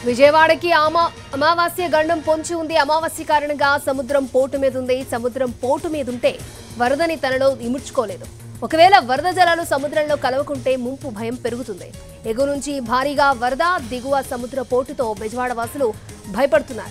విజయవాడకి ఆమా అమావాస్య గండం పొంచి ఉంది అమావాస్య కారణంగా సముద్రం పోటు మీద ఉంది సముద్రం పోటు మీద ఉంటే వరదని తనలో ఇముడ్చుకోలేదు ఒకవేళ వరద జలాలు సముద్రంలో కలవకుంటే ముంపు భయం పెరుగుతుంది ఎగువ నుంచి భారీగా వరద దిగువ సముద్ర పోటుతో బెజవాడ వాసులు భయపడుతున్నారు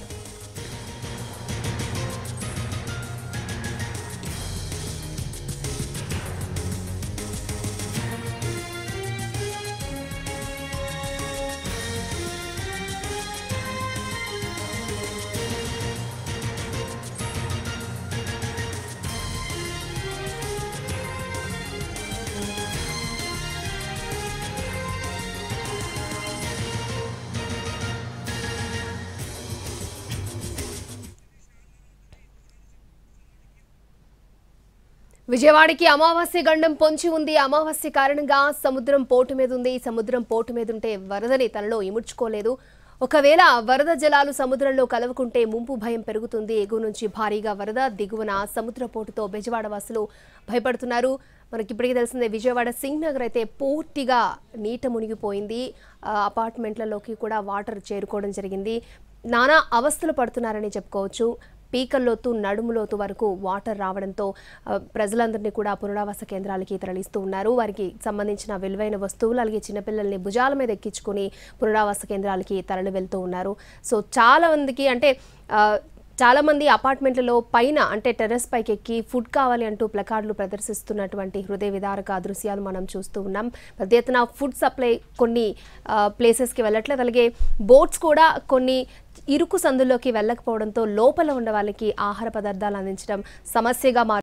విజయవాడకి అమావాస్య గండం పొంచి ఉంది అమావాస్య కారణంగా సముద్రం పోటు మీద ఉంది సముద్రం పోటు మీద ఉంటే వరదని తనలో ఇముడ్చుకోలేదు ఒకవేళ వరద జలాలు సముద్రంలో కలవకుంటే ముంపు భయం పెరుగుతుంది ఎగువ నుంచి భారీగా వరద దిగువన సముద్ర పోటుతో బెజవాడ వాసులు భయపడుతున్నారు మనకి ఇప్పటికీ తెలిసిందే విజయవాడ సింగ్ నగర్ అయితే పూర్తిగా నీట మునిగిపోయింది ఆ, అపార్ట్మెంట్లలోకి కూడా వాటర్ చేరుకోవడం జరిగింది నానా అవస్థలు పడుతున్నారని చెప్పుకోవచ్చు పీకల్లోతు నడుములోతు వరకు వాటర్ రావడంతో ఆ, ప్రజలందరినీ కూడా పునరావాస కేంద్రాలకి తరలిస్తూ ఉన్నారు వారికి సంబంధించిన విలువైన వస్తువులు అలాగే చిన్నపిల్లల్ని భుజాల మీద ఎక్కించుకుని పునరావాస కేంద్రాలకి తరలి వెళ్తూ ఉన్నారు సో చాలా మందికి అంటే ఆ, చాలా మంది అపార్ట్మెంట్లలో పైన అంటే టెర్రస్ పైకి ఎక్కి ఫుడ్ కావాలి అంటూ ప్లకార్డులు ప్రదర్శిస్తున్నటువంటి హృదయ విదారక దృశ్యాలు మనం చూస్తూ ఉన్నాం పెద్ద ఎత్తున ఫుడ్ సప్లై కొన్ని ఆ, ప్లేసెస్కి వెళ్ళట్లేదు అలాగే బోట్స్ కూడా కొన్ని ఇరుకు సందుల్లోకి వెళ్ళకపోవడంతో లోపల ఉన్న వాళ్ళకి ఆహార పదార్థాలు అందించడం సమస్యగా మారు